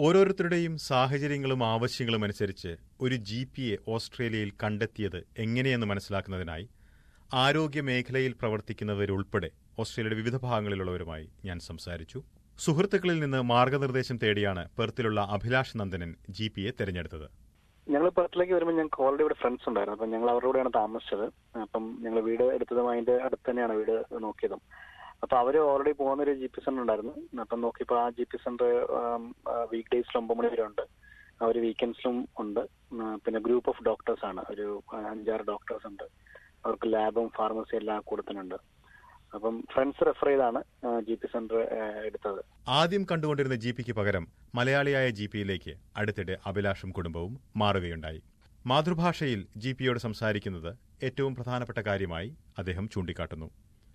ഓരോരുത്തരുടെയും സാഹചര്യങ്ങളും ആവശ്യങ്ങളും അനുസരിച്ച് ഒരു ജി പിയെ ഓസ്ട്രേലിയയിൽ കണ്ടെത്തിയത് എങ്ങനെയെന്ന് മനസ്സിലാക്കുന്നതിനായി ആരോഗ്യ മേഖലയിൽ പ്രവർത്തിക്കുന്നവരുൾപ്പെടെ ഓസ്ട്രേലിയയുടെ വിവിധ ഭാഗങ്ങളിലുള്ളവരുമായി ഞാൻ സംസാരിച്ചു സുഹൃത്തുക്കളിൽ നിന്ന് മാർഗനിർദ്ദേശം തേടിയാണ് പെർത്തിലുള്ള അഭിലാഷ് നന്ദനൻ ജി പിയെ തെരഞ്ഞെടുത്തത് ഞങ്ങൾ പെർത്തിലേക്ക് വരുമ്പോൾ ഞങ്ങൾക്ക് ഓൾറെഡി ഇവിടെ ഫ്രണ്ട്സ് ഉണ്ടായിരുന്നു അപ്പം ഞങ്ങൾ അവരുടെ കൂടെയാണ് താമസിച്ചത് അപ്പം ഞങ്ങൾ വീട് എടുത്തതും അതിന്റെ അടുത്ത് തന്നെയാണ് വീട് നോക്കിയതും അപ്പൊ അവര് ഓൾറെഡി പോകുന്ന ഒരു ജി പി സെന്റർ ഉണ്ടായിരുന്നു അപ്പം നോക്കിയപ്പോൾ ആ ജി പി സെന്റർ വീക്ക് ഡേയ്സിൽ ഒമ്പത് മണി വരെ ഉണ്ട് അവർ വീക്കെൻഡ്സിലും ഉണ്ട് ഉം, പിന്നെ ഗ്രൂപ്പ് ഓഫ് ഡോക്ടേഴ്സ് ആണ് ഒരു അഞ്ചാറ് ഡോക്ടേഴ്സ് ഉണ്ട് അവർക്ക് ലാബും ഫാർമസി എല്ലാം കൊടുക്കുന്നുണ്ട് അപ്പം ഫ്രണ്ട്സ് റെഫർ ചെയ്താണ് ജി പി സെന്റർ എടുത്തത് ആദ്യം കണ്ടുകൊണ്ടിരുന്ന ജി പിക്ക് പകരം മലയാളിയായ ജി പിയിലേക്ക് അടുത്തിടെ അഭിലാഷും കുടുംബവും മാറുകയുണ്ടായി മാതൃഭാഷയിൽ ജി പിയോട് സംസാരിക്കുന്നത് ഏറ്റവും പ്രധാനപ്പെട്ട കാര്യമായി അദ്ദേഹം ചൂണ്ടിക്കാട്ടുന്നു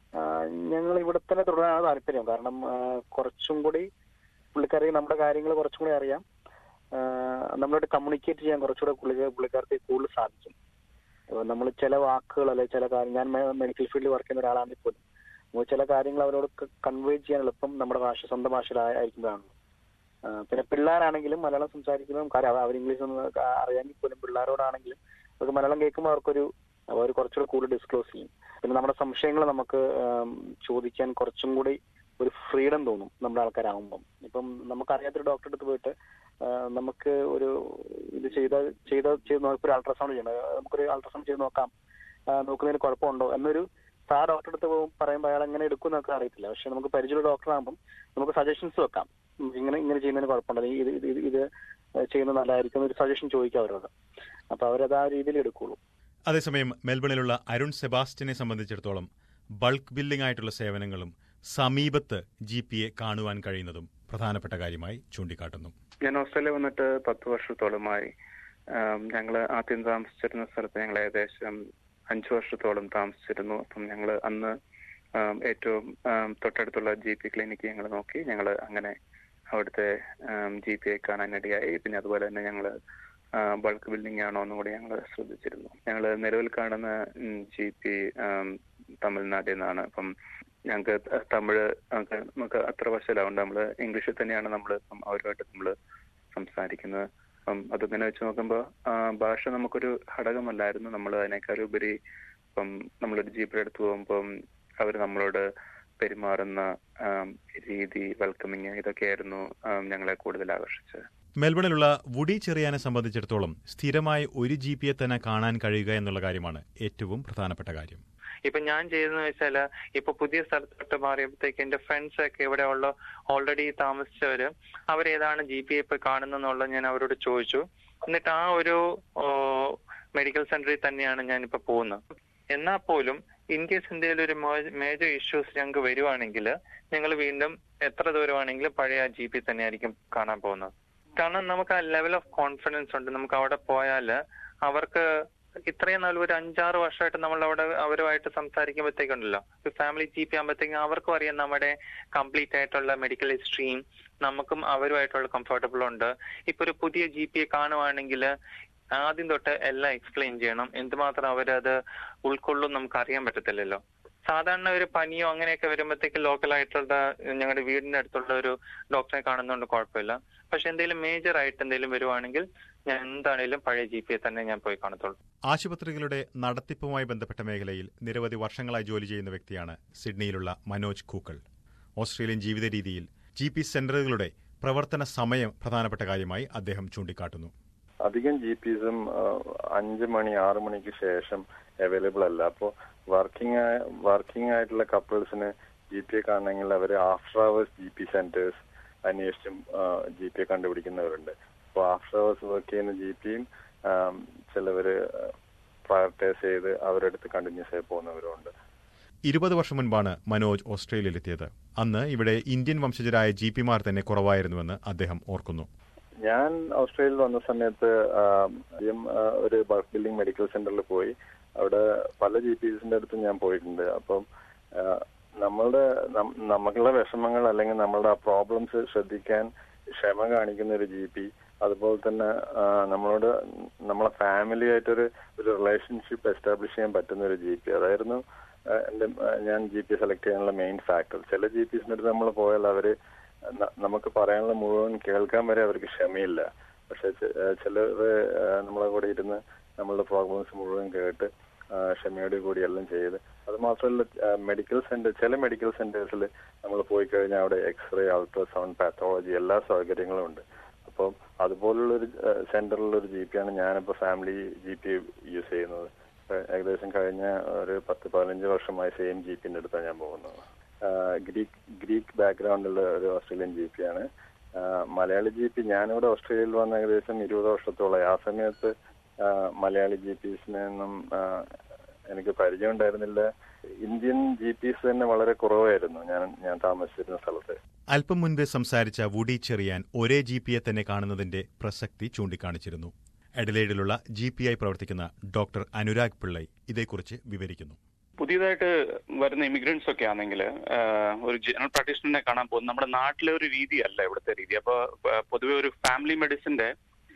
ഞങ്ങൾ ഇവിടെ തന്നെ തുടരാനാണ് താല്പര്യം കാരണം ആ, കുറച്ചും കൂടി പുള്ളിക്കാരി നമ്മുടെ കാര്യങ്ങൾ കുറച്ചും കൂടി അറിയാം ആ, നമ്മളോട് കമ്മ്യൂണിക്കേറ്റ് ചെയ്യാൻ കുറച്ചുകൂടെ പുള്ളിക്കാർ പുള്ളിക്കാർക്ക് കൂടുതൽ സാധിക്കും നമ്മൾ ചില വാക്കുകൾ അല്ലെങ്കിൽ ചില കാര്യം ഞാൻ മെഡിക്കൽ ഫീൽഡിൽ വർക്ക് ചെയ്യുന്ന ഒരാളാണെങ്കിൽ പോലും നമുക്ക് ചില കാര്യങ്ങൾ അവരോട് കൺവേ ചെയ്യാൻ എളുപ്പം നമ്മുടെ ഭാഷ സ്വന്തം ഭാഷയിലായിരിക്കുമ്പോഴാണ് ആ, പിന്നെ പിള്ളേരാണെങ്കിലും മലയാളം സംസാരിക്കുമ്പോൾ കാര്യം അവർ- അവർ ഇംഗ്ലീഷ് ഒന്നും അറിയാമെങ്കിൽ പോലും പിള്ളേരോടാണെങ്കിലും അവർക്ക് മലയാളം കേൾക്കുമ്പോൾ അവർക്കൊരു അവർ കുറച്ചുകൂടി കൂടുതൽ ഡിസ്ക്ലോസ് ചെയ്യും പിന്നെ നമ്മുടെ സംശയങ്ങൾ നമുക്ക് ആം, ചോദിക്കാൻ കുറച്ചും കൂടി ഒരു ഫ്രീഡം തോന്നും നമ്മുടെ ആൾക്കാരാകുമ്പം ഇപ്പം നമുക്കറിയാത്തൊരു ഡോക്ടറെ അടുത്ത് പോയിട്ട് ആ, നമുക്ക് ഒരു ഇത് ചെയ്ത ചെയ്ത ചെയ്ത് നോക്കി ഒരു അൾട്രാസൗണ്ട് ചെയ്യണം നമുക്കൊരു അൾട്രാസൗണ്ട് ചെയ്ത് നോക്കാം ആ, നോക്കുന്നതിന് കുഴപ്പമുണ്ടോ എന്നൊരു ആ ഡോക്ടറെ അടുത്ത് പോകും പറയുമ്പോൾ അയാൾ എങ്ങനെ എടുക്കും എന്നൊക്കെ അറിയത്തില്ല പക്ഷെ നമുക്ക് പരിചയമുള്ള ഡോക്ടർ ആകുമ്പം നമുക്ക് സജഷൻസ് വെക്കാം ഉം, ഇങ്ങനെ ഇങ്ങനെ ചെയ്യുന്നതിന് കുഴപ്പമുണ്ടോ അല്ലെങ്കിൽ ഇത് ഇത് ഇത് ഇത് ചെയ്യുന്നത് നല്ലതായിരിക്കും എന്നൊരു സജഷൻ ചോദിക്കാം അവരോട് അപ്പൊ അവരത് ആ രീതിയിൽ എടുക്കുള്ളൂ അതേസമയം മെൽബണിലുള്ള അരുൺ സെബാസ്റ്റ്യനെ സംബന്ധിച്ചിടത്തോളം ബൾക്ക് ബില്ലിംഗ് ആയിട്ടുള്ള സേവനങ്ങളും സമീപത്ത് ജി പിയെ കാണുവാൻ കഴിയുന്നതും പ്രധാനപ്പെട്ട കാര്യമായി ചൂണ്ടിക്കാട്ടുന്നു ഞാൻ ഓസ്ട്രേലിയ വന്നിട്ട് പത്ത് വർഷത്തോളമായി ഞങ്ങൾ ആദ്യം താമസിച്ചിരുന്ന സ്ഥലത്ത് ഞങ്ങൾ ഏകദേശം അഞ്ചു വർഷത്തോളം താമസിച്ചിരുന്നു അപ്പം ഞങ്ങൾ അന്ന് ആം, ഏറ്റവും ആം, തൊട്ടടുത്തുള്ള ജി പി ക്ലിനിക്ക് ഞങ്ങൾ നോക്കി ഞങ്ങൾ അങ്ങനെ അവിടുത്തെ ജി പി ഐ കാണാനിടയായി പിന്നെ അതുപോലെ തന്നെ ഞങ്ങൾ ബൾക്ക് ബിൽഡിംഗ് ആണോ എന്നും കൂടി ഞങ്ങൾ ശ്രദ്ധിച്ചിരുന്നു ഞങ്ങൾ നിലവിൽ കാണുന്ന ജി പി തമിഴ്നാട്ടിൽ നിന്നാണ് അപ്പം ഞങ്ങൾക്ക് തമിഴ് നമുക്ക് നമുക്ക് അത്ര വശലാവുണ്ട് നമ്മൾ ഇംഗ്ലീഷിൽ തന്നെയാണ് നമ്മൾ അവരുമായിട്ട് നമ്മൾ സംസാരിക്കുന്നത് അപ്പം അതിങ്ങനെ വെച്ച് നോക്കുമ്പോൾ ഭാഷ നമുക്കൊരു ഘടകമല്ലായിരുന്നു നമ്മൾ അതിനേക്കാൾ ഉപരി ഇപ്പം നമ്മളൊരു ജീപ്പിൽ എടുത്ത് പോകുമ്പം അവർ നമ്മളോട് പെരുമാറുന്ന ആം, രീതി വെൽക്കമിങ് ഇതൊക്കെയായിരുന്നു ആം, ഞങ്ങളെ കൂടുതൽ ആകർഷിച്ചത് മെൽബണിലുള്ള വുഡി ചെറിയാനെ സംബന്ധിച്ചിടത്തോളം സ്ഥിരമായി ഒരു ജി പിയെ തന്നെ കാണാൻ കഴിയുക എന്നുള്ള കാര്യമാണ് ഏറ്റവും പ്രധാനപ്പെട്ട കാര്യം ഇപ്പൊ ഞാൻ ചെയ്തതെന്ന് വെച്ചാല് ഇപ്പൊ പുതിയ സ്ഥലത്തോട്ട് മാറിയപ്പോഴത്തേക്ക് എന്റെ ഫ്രണ്ട്സ് ഒക്കെ ഇവിടെ ഉള്ള ഓൾറെഡി താമസിച്ചവര് അവരേതാണ് ജി പി ഇപ്പൊ കാണുന്നെന്നുള്ളത് ഞാൻ അവരോട് ചോദിച്ചു എന്നിട്ട് ആ ഒരു മെഡിക്കൽ സെന്ററിൽ തന്നെയാണ് ഞാൻ ഇപ്പൊ പോകുന്നത് എന്നാൽ പോലും ഇൻ കേസ് എന്തെങ്കിലും ഒരു മേജർ ഇഷ്യൂസ് ഞങ്ങൾക്ക് വരുവാണെങ്കിൽ ഞങ്ങൾ വീണ്ടും എത്ര ദൂരമാണെങ്കിലും പഴയ ജി പി തന്നെയായിരിക്കും കാണാൻ പോകുന്നത് കാരണം നമുക്ക് ആ ലെവൽ ഓഫ് കോൺഫിഡൻസ് ഉണ്ട് നമുക്ക് അവിടെ പോയാൽ അവർക്ക് ഇത്രയും നാൾ ഒരു അഞ്ചാറ് വർഷമായിട്ട് നമ്മൾ അവിടെ അവരുമായിട്ട് സംസാരിക്കുമ്പോഴത്തേക്കുണ്ടല്ലോ ഒരു ഫാമിലി ജി പി ആകുമ്പോഴത്തേക്കും അവർക്കും അറിയാം നമ്മുടെ കംപ്ലീറ്റ് ആയിട്ടുള്ള മെഡിക്കൽ ഹിസ്റ്ററിയും നമുക്കും അവരുമായിട്ടുള്ള കംഫർട്ടബിൾ ഉണ്ട് ഇപ്പൊ ഒരു പുതിയ ജി പി കാണുവാണെങ്കിൽ ആദ്യം തൊട്ട് എല്ലാം എക്സ്പ്ലെയിൻ ചെയ്യണം എന്തുമാത്രം അവരത് ഉൾക്കൊള്ളും നമുക്ക് അറിയാൻ പറ്റത്തില്ലല്ലോ സാധാരണ ഒരു പനിയോ അങ്ങനെയൊക്കെ വരുമ്പോഴത്തേക്ക് ലോക്കലായിട്ടുള്ള ഞങ്ങളുടെ വീടിന്റെ അടുത്തുള്ള ഒരു ഡോക്ടറെ കാണുന്നതുകൊണ്ട് കുഴപ്പമില്ല പക്ഷെ എന്തെങ്കിലും മേജർ ആയിട്ട് എന്തെങ്കിലും വരുവാണെങ്കിൽ ഞാൻ എന്താണേലും പഴയ ജി പി തന്നെ ഞാൻ പോയി കാണത്തുള്ളൂ ആശുപത്രികളുടെ നടത്തിപ്പുമായി ബന്ധപ്പെട്ട മേഖലയിൽ നിരവധി വർഷങ്ങളായി ജോലി ചെയ്യുന്ന വ്യക്തിയാണ് സിഡ്നിയിലുള്ള മനോജ് കൂക്കൾ ഓസ്ട്രേലിയൻ ജീവിത രീതിയിൽ ജി പി സെന്ററുകളുടെ പ്രവർത്തന സമയം പ്രധാനപ്പെട്ട കാര്യമായി അദ്ദേഹം ചൂണ്ടിക്കാട്ടുന്നു അധികം ജി പിസും അഞ്ച് മണി ആറ് മണിക്ക് ശേഷം അവൈലബിൾ അല്ല അപ്പോൾ വർക്കിംഗ് വർക്കിംഗ് ആയിട്ടുള്ള കപ്പിൾസിന് ജി പി കാണണമെങ്കിൽ അവർ after hours G P centres അന്വേഷിച്ചും ജി പി കണ്ടുപിടിക്കുന്നവരുണ്ട് അപ്പോൾ ആഫ്റ്റർ അവേഴ്സ് വർക്ക് ചെയ്യുന്ന ജി പിയും ചിലവര് പ്രയോറിറ്റൈസ് ചെയ്ത് അവരുടെ അടുത്ത് കണ്ടിന്യൂസ് ആയി പോകുന്നവരുണ്ട് ഇരുപത് വർഷം മുൻപാണ് മനോജ് ഓസ്ട്രേലിയയിലെത്തിയത് അന്ന് ഇവിടെ ഇന്ത്യൻ വംശജരായ ജി പിമാർ തന്നെ കുറവായിരുന്നുവെന്ന് അദ്ദേഹം ഓർക്കുന്നു ഞാൻ ഓസ്ട്രേലിയയിൽ വന്ന സമയത്ത് ആദ്യം ഒരു ബൾക്ക് ബിൽഡിംഗ് മെഡിക്കൽ സെന്ററിൽ പോയി അവിടെ പല ജി പി എസിന്റെ അടുത്തും ഞാൻ പോയിട്ടുണ്ട് അപ്പം നമ്മളുടെ നമ്മളുടെ വിഷമങ്ങൾ അല്ലെങ്കിൽ നമ്മളുടെ ആ പ്രോബ്ലംസ് ശ്രദ്ധിക്കാൻ ക്ഷമ കാണിക്കുന്ന ഒരു ജി പി അതുപോലെ തന്നെ നമ്മളോട് നമ്മളെ ഫാമിലി ആയിട്ടൊരു ഒരു റിലേഷൻഷിപ്പ് എസ്റ്റാബ്ലിഷ് ചെയ്യാൻ പറ്റുന്ന ഒരു ജി പി അതായിരുന്നു എന്റെ ഞാൻ ജി പി സെലക്ട് ചെയ്യാനുള്ള മെയിൻ ഫാക്ടർ ചില ജി പിസിന്റെ അടുത്ത് നമ്മൾ പോയാൽ അവര് ന- നമുക്ക് പറയാനുള്ള മുഴുവൻ കേൾക്കാൻ വരെ അവർക്ക് ക്ഷമയില്ല പക്ഷെ ചിലർ നമ്മളെ കൂടെ ഇരുന്ന് നമ്മളുടെ പ്രോബ്ലംസ് മുഴുവൻ കേട്ട് ആ, ക്ഷമയോടെ കൂടി എല്ലാം ചെയ്ത് അത് മാത്രമല്ല മെഡിക്കൽ സെന്റർ ചില മെഡിക്കൽ സെന്റേഴ്സിൽ നമ്മൾ പോയി കഴിഞ്ഞാൽ അവിടെ എക്സ്റേ അൾട്രാസൗണ്ട് പാത്തോളജി എല്ലാ സൗകര്യങ്ങളും ഉണ്ട് അപ്പം അതുപോലുള്ളൊരു സെന്ററിലൊരു ജി പി ആണ് ഞാനിപ്പോൾ ഫാമിലി ജി പി യൂസ് ചെയ്യുന്നത് ഏഹ് ഏകദേശം കഴിഞ്ഞ ഒരു പത്ത് പതിനഞ്ച് വർഷമായി സെയിം ജി പിന്റെ അടുത്താണ് ഞാൻ പോകുന്നത് ആഹ് ഗ്രീക്ക് ഗ്രീക്ക് ബാക്ക്ഗ്രൗണ്ടുള്ള ഒരു ഓസ്ട്രേലിയൻ ജി പി ആണ് ആഹ് മലയാളി ജി പി ഞാനിവിടെ ഓസ്ട്രേലിയയിൽ വന്ന ഏകദേശം ഇരുപത് വർഷത്തോളമായി ആ സമയത്ത് ആഹ് മലയാളി ജി പിസിനൊന്നും എനിക്ക് പരിചയം ഉണ്ടായിരുന്നില്ല ഇന്ത്യൻ ജി പിസ് തന്നെ വളരെ കുറവായിരുന്നു ഞാൻ ഞാൻ താമസിച്ചിരുന്ന സ്ഥലത്ത് അല്പം മുൻപേ സംസാരിച്ച വുഡി ചെറിയാൻ ഒരേ ജി പിയെ തന്നെ കാണുന്നതിന്റെ പ്രസക്തി ചൂണ്ടിക്കാണിച്ചിരുന്നു എഡലേഡിലുള്ള ജി പി ആയി പ്രവർത്തിക്കുന്ന ഡോക്ടർ അനുരാഗ് പിള്ളൈ ഇതേക്കുറിച്ച് വിവരിക്കുന്നു പുതിയതായിട്ട് വരുന്ന ഇമിഗ്രൻസ് ഒക്കെ ആണെങ്കിൽ ഒരു ജനറൽ പ്രാക്ടീഷണറിനെ കാണാൻ പോകും നമ്മുടെ നാട്ടിലെ ഒരു രീതിയല്ല ഇവിടുത്തെ രീതി അപ്പോൾ പൊതുവെ ഒരു ഫാമിലി മെഡിസിന്റെ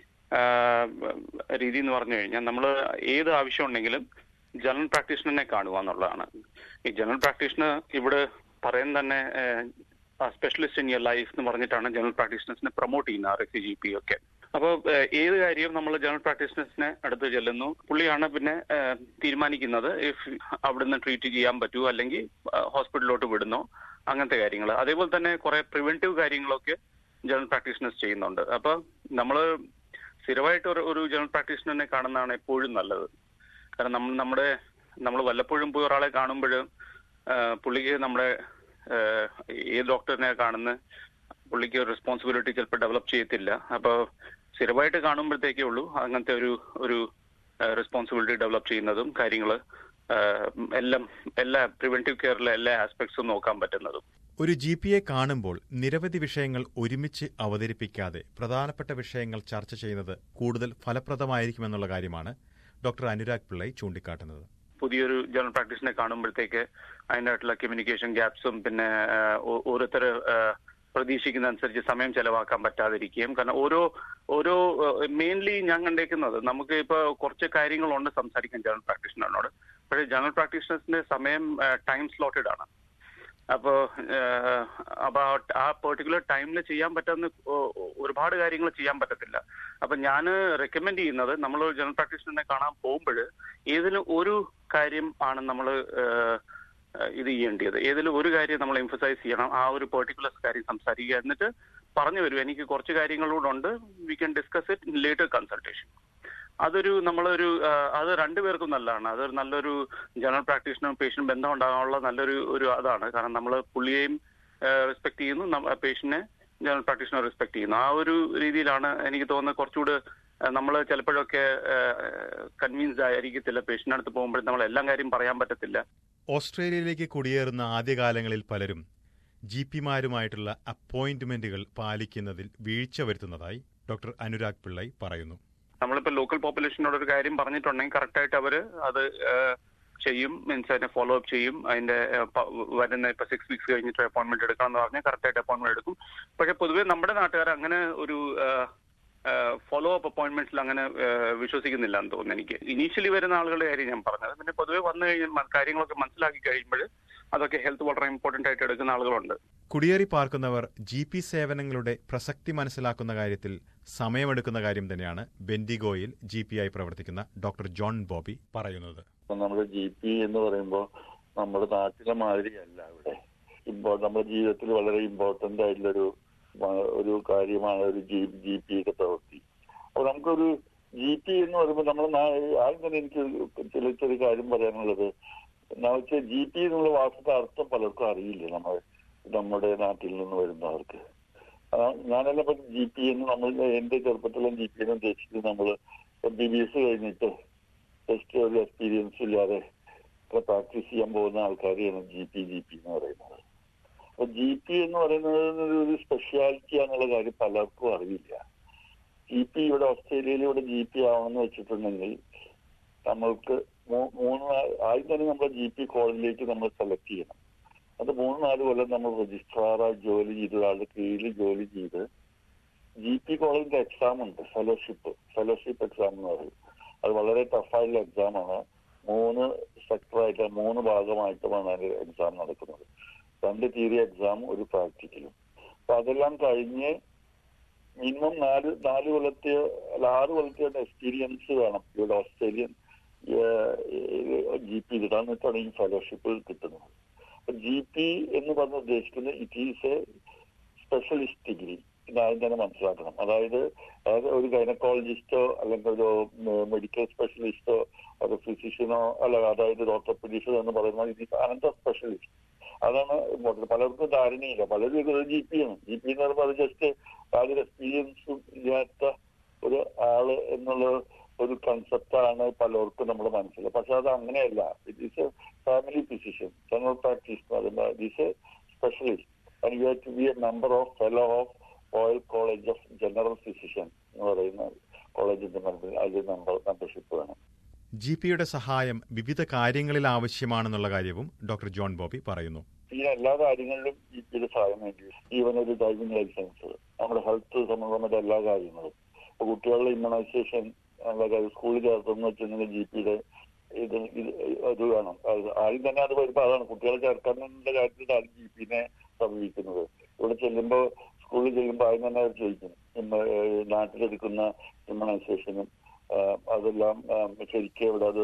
രീതി എന്ന് പറഞ്ഞു കഴിഞ്ഞാൽ നമ്മൾ ഏത് ആവശ്യം ഉണ്ടെങ്കിലും ജനറൽ പ്രാക്ടീഷണറിനെ കാണുക എന്നുള്ളതാണ് ഈ ജനറൽ പ്രാക്ടീഷണർ ഇവിടെ പറയുന്ന തന്നെ സ്പെഷ്യലിസ്റ്റ് ഇൻ യർ ലൈഫ് എന്ന് പറഞ്ഞിട്ടാണ് ജനറൽ പ്രാക്ടീഷണേഴ്സിനെ പ്രൊമോട്ട് ചെയ്യുന്നത് R S C G P ഒക്കെ അപ്പോൾ ഏത് കാര്യവും നമ്മൾ ജനറൽ പ്രാക്ടീഷണേഴ്സിനെ അടുത്ത് ചെല്ലുന്നു പുള്ളിയാണ് പിന്നെ ഏഹ്, തീരുമാനിക്കുന്നത് ഇഫ് അവിടുന്ന് ട്രീറ്റ് ചെയ്യാൻ പറ്റുമോ അല്ലെങ്കിൽ ഹോസ്പിറ്റലിലോട്ട് വിടുന്നോ അങ്ങനത്തെ കാര്യങ്ങൾ അതേപോലെ തന്നെ കുറെ പ്രിവെന്റീവ് കാര്യങ്ങളൊക്കെ ജനറൽ പ്രാക്ടീഷണേഴ്സ് ചെയ്യുന്നുണ്ട് അപ്പോൾ നമ്മൾ സ്ഥിരമായിട്ട് ഒരു ഒരു ജനറൽ പ്രാക്ടീഷണറിനെ കാണുന്നതാണ് എപ്പോഴും നല്ലത് കാരണം നമ്മൾ നമ്മുടെ നമ്മൾ വല്ലപ്പോഴും പോയി ഒരാളെ കാണുമ്പോൾ പുള്ളിക്ക് നമ്മുടെ ഏഹ്, ഏത് ഡോക്ടറിനെ കാണുന്ന പുള്ളിക്ക് ഒരു റെസ്പോൺസിബിലിറ്റി ചിലപ്പോൾ ഡെവലപ്പ് ചെയ്യത്തില്ല അപ്പോൾ സ്ഥിരമായിട്ട് കാണുമ്പോഴത്തേക്കേ ഉള്ളൂ അങ്ങനത്തെ ഒരു ഒരു റെസ്പോൺസിബിലിറ്റി ഡെവലപ്പ് ചെയ്യുന്നതും കാര്യങ്ങൾ എല്ലാം എല്ലാ പ്രിവെന്റീവ് കെയറിലെ എല്ലാ ആസ്പെക്ട്സും നോക്കാൻ പറ്റുന്നതും ഒരു ജി പിയെ കാണുമ്പോൾ നിരവധി വിഷയങ്ങൾ ഒരുമിച്ച് അവതരിപ്പിക്കാതെ പ്രധാനപ്പെട്ട വിഷയങ്ങൾ ചർച്ച ചെയ്യുന്നത് കൂടുതൽ ഫലപ്രദമായിരിക്കുമെന്നുള്ള കാര്യമാണ് ഡോക്ടർ അനുരാഗ് പിള്ളൈ ചൂണ്ടിക്കാട്ടുന്നത് പുതിയൊരു ജനറൽ പ്രാക്ടീഷനെ കാണുമ്പോഴത്തേക്ക് അതിൻ്റെതായിട്ടുള്ള കമ്മ്യൂണിക്കേഷൻ ഗ്യാപ്സും പിന്നെ ആഹ്, ഓ- ഓരോരുത്തർ ആഹ്, പ്രതീക്ഷിക്കുന്ന അനുസരിച്ച് സമയം ചെലവാക്കാൻ പറ്റാതിരിക്കുകയും കാരണം ഓരോ ഓരോ മെയിൻലി ഞാൻ കണ്ടേക്കുന്നത് നമുക്ക് ഇപ്പൊ കുറച്ച് കാര്യങ്ങളുണ്ട് സംസാരിക്കാൻ ജനറൽ പ്രാക്ടീഷണറിനോട് പക്ഷേ ജനറൽ പ്രാക്ടീഷണേഴ്സിന്റെ സമയം ടൈം സ്ലോട്ടഡ് ആണ് അപ്പോ അപ്പൊ ആ പെർട്ടിക്കുലർ ടൈമിൽ ചെയ്യാൻ പറ്റുന്ന ഒ- ഒ- ഒരുപാട് കാര്യങ്ങൾ ചെയ്യാൻ പറ്റത്തില്ല അപ്പൊ ഞാൻ റെക്കമെൻഡ് ചെയ്യുന്നത് നമ്മൾ ജനറൽ പ്രാക്ടീഷണറിനെ കാണാൻ പോകുമ്പോൾ ഏതിലും ഒരു കാര്യം ആണ് നമ്മൾ ഇത് ചെയ്യേണ്ടത് ഏതിലും ഒരു കാര്യം നമ്മൾ എംഫസൈസ് ചെയ്യണം ആ ഒരു പെർട്ടിക്കുലർ കാര്യം സംസാരിക്കുക എന്നിട്ട് പറഞ്ഞു വരും എനിക്ക് കുറച്ച് കാര്യങ്ങളൂടെ ഉണ്ട് we can discuss it later consultation അതൊരു നമ്മളൊരു ആ, അത് രണ്ടുപേർക്കും നല്ലതാണ് അതൊരു നല്ലൊരു ജനറൽ പ്രാക്ടീഷണർ പേഷ്യന്റ് ബന്ധം ഉണ്ടാകാനുള്ള നല്ലൊരു ഒരു അതാണ് കാരണം നമ്മൾ പുള്ളിയെയും റെസ്പെക്ട് ചെയ്യുന്നു പേഷ്യന്റിനെ ജനറൽ പ്രാക്ടീഷണർ റെസ്പെക്ട് ചെയ്യുന്നു ആ ഒരു രീതിയിലാണ് എനിക്ക് തോന്നുന്നത് കുറച്ചുകൂടെ നമ്മൾ ചിലപ്പോഴൊക്കെ കൺവിൻസ്ഡ് ആയിരിക്കത്തില്ല പേഷ്യന്റ് അടുത്ത് പോകുമ്പോൾ നമ്മൾ എല്ലാം കാര്യം പറയാൻ പറ്റത്തില്ല ഓസ്ട്രേലിയയിലേക്ക് കുടിയേറുന്ന ആദ്യകാലങ്ങളിൽ പലരും ജി പിമാരുമായിട്ടുള്ള അപ്പോയിന്റ്മെന്റുകൾ പാലിക്കുന്നതിൽ വീഴ്ച വരുത്തുന്നതായി ഡോക്ടർ അനുരാഗ് പിള്ളൈ പറയുന്നു നമ്മളിപ്പോ ലോക്കൽ പോപ്പുലേഷനോട് ഒരു കാര്യം പറഞ്ഞിട്ടുണ്ടെങ്കിൽ കറക്റ്റ് ആയിട്ട് അവര് അത് ഏഹ്, ചെയ്യും മീൻസ് അതിനെ ഫോളോ അപ്പ് ചെയ്യും അതിന്റെ ഏഹ്, പ- വരുന്ന ഇപ്പൊ സിക്സ് വീക്സ് കഴിഞ്ഞിട്ട് അപ്പോയിന്റ്മെന്റ് എടുക്കണം എന്ന് പറഞ്ഞാൽ കറക്റ്റ് ആയിട്ട് അപ്പോയിന്റ്മെന്റ് എടുക്കും പക്ഷെ പൊതുവേ നമ്മുടെ നാട്ടുകാർ അങ്ങനെ ഒരു ഫോളോ അപ്പ് അപ്പോയിന്റ്മെന്റ്സിൽ അങ്ങനെ ഏഹ്, വിശ്വസിക്കുന്നില്ല എന്ന് തോന്നുന്നു എനിക്ക് ഇനീഷ്യലി വരുന്ന ആളുകളുടെ കാര്യം ഞാൻ പറഞ്ഞത് പിന്നെ പൊതുവെ വന്നു കഴിഞ്ഞാൽ മ- കാര്യങ്ങളൊക്കെ മനസ്സിലാക്കി കഴിയുമ്പോൾ അതൊക്കെ ഹെൽത്ത് വളരെ ഇമ്പോർട്ടന്റ് ആയിട്ട് എടുക്കുന്ന ആളുകളുണ്ട് കുടിയേറി പാർക്കുന്നവർ ജി പി സേവനങ്ങളുടെ പ്രസക്തി മനസ്സിലാക്കുന്ന കാര്യത്തിൽ സമയമെടുക്കുന്ന കാര്യം തന്നെയാണ് ബെൻഡിഗോയിൽ ജി പി ആയി പ്രവർത്തിക്കുന്ന ഡോക്ടർ ജോൺ ബോബി പറയുന്നത് ഇപ്പൊ നമ്മുടെ ജി പി എന്ന് പറയുമ്പോൾ നമ്മുടെ നാട്ടിലെ മാതിരിയല്ല ഇവിടെ ഇപ്പോ നമ്മുടെ ജീവിതത്തിൽ വളരെ ഇമ്പോർട്ടന്റ് ആയിട്ടുള്ളൊരു വ- ഒരു കാര്യമാണ് ഒരു ജി ജി പിയുടെ പ്രവൃത്തി അപ്പൊ നമുക്കൊരു ജി പി എന്ന് പറയുമ്പോൾ നമ്മൾ ആദ്യം തന്നെ എനിക്ക് ചില ചെറിയ കാര്യം പറയാനുള്ളത് എന്താ വെച്ചാൽ ജി പി എന്നുള്ള വാക്കിന്റെ അർത്ഥം പലർക്കും അറിയില്ല നമ്മൾ നമ്മുടെ നാട്ടിൽ നിന്ന് വരുന്നവർക്ക് ആ, ഞാനെല്ലാം ഇപ്പൊ ജി പി എന്ന് നമ്മൾ എന്റെ ചെറുപ്പത്തിലും ജി പി എന്ന് ഉദ്ദേശിച്ചത് നമ്മൾ എം ബി ബി എസ് കഴിഞ്ഞിട്ട് ടെസ്റ്റ് ഒരു എക്സ്പീരിയൻസ് ഇല്ലാതെ പ്രാക്ടീസ് ചെയ്യാൻ പോകുന്ന ആൾക്കാരെയാണ് ജി പി ജി പി എന്ന് പറയുന്നത് അപ്പൊ ജി പി എന്ന് പറയുന്നത് ഒരു സ്പെഷ്യാലിറ്റി എന്നുള്ള കാര്യം പലർക്കും അറിയില്ല ജി പി ഇവിടെ ഓസ്ട്രേലിയയിൽ ഇവിടെ ജി പി ആവണമെന്ന് വെച്ചിട്ടുണ്ടെങ്കിൽ നമ്മൾക്ക് മൂ- മൂന്ന് നാ- ആദ്യം തന്നെ നമ്മുടെ ജി പി കോളേജിലേക്ക് നമ്മൾ സെലക്ട് ചെയ്യണം അത് മൂന്ന് നാല് കൊല്ലം നമ്മൾ രജിസ്ട്രാറായി ജോലി ചെയ്ത് ഒരാളുടെ കീഴിൽ ജോലി ചെയ്ത് ജി പി കോളേജിന്റെ എക്സാം ഉണ്ട് ഫെലോഷിപ്പ് ഫെലോഷിപ്പ് എക്സാം എന്ന് പറയും അത് വളരെ ടഫായിട്ടുള്ള എക്സാം ആണ് മൂന്ന് സെക്ടറായിട്ട് മൂന്ന് ഭാഗമായിട്ടുമാണ് അതിന്റെ എക്സാം നടക്കുന്നത് രണ്ട് തിയറി എക്സാം ഒരു പ്രാക്ടിക്കലും അപ്പൊ അതെല്ലാം കഴിഞ്ഞ് മിനിമം നാല് നാല് കൊല്ലത്തെ അല്ല ആറ് കൊല്ലത്തെ എക്സ്പീരിയൻസ് വേണം ഇവിടെ ഓസ്ട്രേലിയൻ ജി പി ഇടാന്നിട്ടാണ് ഈ ഫെലോഷിപ്പ് കിട്ടുന്നത് അപ്പൊ ജി പി എന്ന് പറഞ്ഞ് ഉദ്ദേശിക്കുന്നത് it is a specialist degree ഇതാദ്യം തന്നെ മനസ്സിലാക്കണം അതായത് അതായത് ഒരു ഗൈനക്കോളജിസ്റ്റോ അല്ലെങ്കിൽ ഒരു മെഡിക്കൽ സ്പെഷ്യലിസ്റ്റോ ഒരു ഫിസിഷ്യനോ അല്ല അതായത് ഒരു ഓർത്തോപെഡീഷ്യൻ എന്ന് പറയുന്നത് ഇത് അനന്ത സ്പെഷ്യലിസ്റ്റ് അതാണ് important. പലർക്കും ധാരണയില്ല പലരും ഇത് ജി പി ആണ് ജി പി എന്ന് പറയുമ്പോൾ അത് ജസ്റ്റ് യാതൊരു എക്സ്പീരിയൻസും ഇല്ലാത്ത ഒരു ആള് എന്നുള്ള ഒരു കൺസെപ്റ്റാണ് പലർക്കും നമ്മുടെ മനസ്സിൽ പക്ഷെ അത് അങ്ങനെയല്ല it is a family physician general practice എന്ന് പറയുമ്പോൾ it is a specialist and you have to be a member of fellow of royal college of general physician എന്ന് പറയുന്ന കോളേജിന്റെ മെമ്പർ അതിൽ മെമ്പർ മെമ്പർഷിപ്പ് വേണം ജി പിയുടെ സഹായം വിവിധ കാര്യങ്ങളിൽ ആവശ്യമാണെന്നുള്ള കാര്യവും ഡോക്ടർ ജോൺ ബോബി പറയുന്നു ഈ എല്ലാ കാര്യങ്ങളിലും ഈ ഇത് സഹായം വേണ്ടി ഈവൻ ഒരു ഡ്രൈവിംഗ് ലൈസൻസ് നമ്മുടെ ഹെൽത്ത് സംബന്ധമായ എല്ലാ കാര്യങ്ങളും ഇപ്പൊ കുട്ടികളുടെ ഇമ്മ്യൂണൈസേഷൻ ഉള്ള കാര്യം സ്കൂളിൽ ചേർത്തെന്ന് വെച്ചിട്ടുണ്ടെങ്കിൽ ജി പിയുടെ ഇത് ഇത് അത് വേണം അത് ആദ്യം തന്നെ അത് വരുമ്പോൾ അതാണ് കുട്ടികളെ ചേർക്കാനുള്ള കാര്യത്തിൽ ജി പിനെ സമീപിക്കുന്നത് ഇവിടെ ചെല്ലുമ്പോൾ സ്കൂളിൽ ചെല്ലുമ്പോൾ ആദ്യം തന്നെ അവർ ചോദിക്കും ഇമ്മ- ഏഹ് നാട്ടിലെടുക്കുന്ന ഇമ്മ്യൂണൈസേഷനും ആഹ് അതെല്ലാം ആഹ് ശരിക്കും ഇവിടെ അത്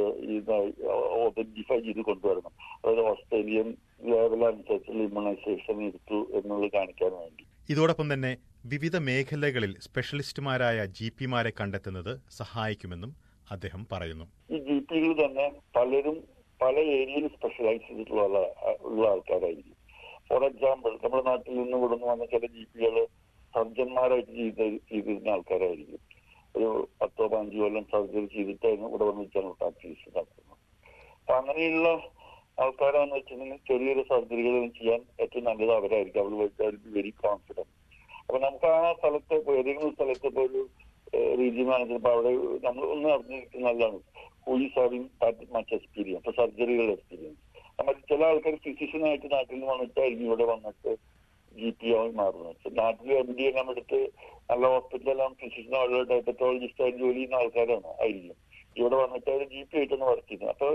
ഐഡന്റിഫൈ ചെയ്ത് കൊണ്ടുവരണം അതായത് ഓസ്ട്രേലിയൻ ലെവൽ അനുസരിച്ചുള്ള ഇമ്മ്യൂണൈസേഷൻ എടുത്തു എന്നുള്ളത് കാണിക്കാൻ വേണ്ടി ഇതോടൊപ്പം തന്നെ വിവിധ മേഖലകളിൽ സ്പെഷ്യലിസ്റ്റുമാരായ ജി പിമാരെ കണ്ടെത്തുന്നത് സഹായിക്കുമെന്നും അദ്ദേഹം പറയുന്നു ഈ ജി പികൾ തന്നെ പലരും പല ഏരിയയിൽ സ്പെഷ്യലൈസ് ചെയ്തിട്ടുള്ള ആളാ- ഉള്ള ആൾക്കാരായിരിക്കും ഫോർ എക്സാമ്പിൾ നമ്മുടെ നാട്ടിൽ നിന്ന് ഇവിടെ നിന്ന് വന്ന ചില ജി പികൾ സർജന്മാരായിട്ട് ചെയ്ത് ചെയ്തിരുന്ന ആൾക്കാരായിരിക്കും ഒരു പത്തോ പതിനഞ്ചോ കൊല്ലം സർജറി ചെയ്തിട്ടായിരുന്നു ഇവിടെ വന്ന് ജനറൽ പ്രാക്ടീസ് നടത്തുന്നത് അപ്പൊ അങ്ങനെയുള്ള ആൾക്കാരാന്ന് വെച്ചിട്ടുണ്ടെങ്കിൽ ചെറിയൊരു സർജറികൾ ചെയ്യാൻ ഏറ്റവും നല്ലത് അവരായിരിക്കും അവർ വെരി കോൺഫിഡന്റ് അപ്പൊ നമുക്ക് ആ സ്ഥലത്ത് ഇപ്പൊ ഏതെങ്കിലും സ്ഥലത്ത് ഇപ്പൊ ഒരു റീജിയൻ ആണെങ്കിൽ ഇപ്പൊ അവിടെ നമ്മൾ ഒന്ന് അറിഞ്ഞിരിക്കുന്ന നല്ലതാണ് who is having that much experience ഇപ്പൊ സർജറികളുടെ എക്സ്പീരിയൻസ് നമ്മൾ ചില ആൾക്കാർ ഫിസിഷ്യനായിട്ട് നാട്ടിൽ നിന്ന് വന്നിട്ടായിരിക്കും ഇവിടെ വന്നിട്ട് ജി പി ആയി മാറുന്നത് നാട്ടിൽ എം ഡി എല്ലാം എടുത്ത് നല്ല ഹോസ്പിറ്റലെല്ലാം ഫിസിഷ്യനോ അല്ല ഡയബറ്റോളജിസ്റ്റ് ആയിട്ട് ജോലി ചെയ്യുന്ന ആൾക്കാരാണ് ആയിരിക്കും ഇവിടെ വന്നിട്ട് അവർ ജി പി ആയിട്ടാണ് വർക്ക് ചെയ്യുന്നത് അപ്പൊ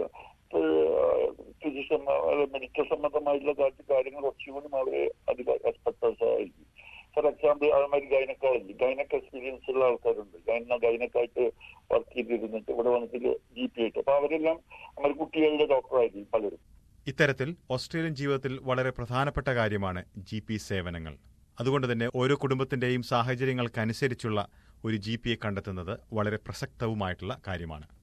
ഫിസിഷ്യൻ മെഡിക്കൽ സംബന്ധമായിട്ടുള്ള കുറച്ച് കാര്യങ്ങൾ കുറച്ചുകൂടി വളരെ അധികം എക്സ്പെക്ടേഴ്സ് ആയിരിക്കും ഫോർ എക്സാമ്പിൾ അതേമാതിരി ഗൈനക്കോളജി ഗൈനക്ക് എക്സ്പീരിയൻസ് ഉള്ള ആൾക്കാരുണ്ട് ഗൈന ഗൈനക്കായിട്ട് വർക്ക് ചെയ്തിരുന്നിട്ട് ഇവിടെ വന്നിട്ട് ജി പി ആയിട്ട് അപ്പൊ അവരെല്ലാം നമ്മുടെ കുട്ടികളുടെ ഡോക്ടറായിരിക്കും പലരും ഇത്തരത്തിൽ ഓസ്ട്രേലിയൻ ജീവിതത്തിൽ വളരെ പ്രധാനപ്പെട്ട കാര്യമാണ് ജി പി സേവനങ്ങൾ അതുകൊണ്ട് തന്നെ ഓരോ കുടുംബത്തിന്റെയും സാഹചര്യങ്ങൾക്കനുസരിച്ചുള്ള ഒരു ജി പിയെ കണ്ടെത്തുന്നത് വളരെ പ്രസക്തവുമായിട്ടുള്ള കാര്യമാണ്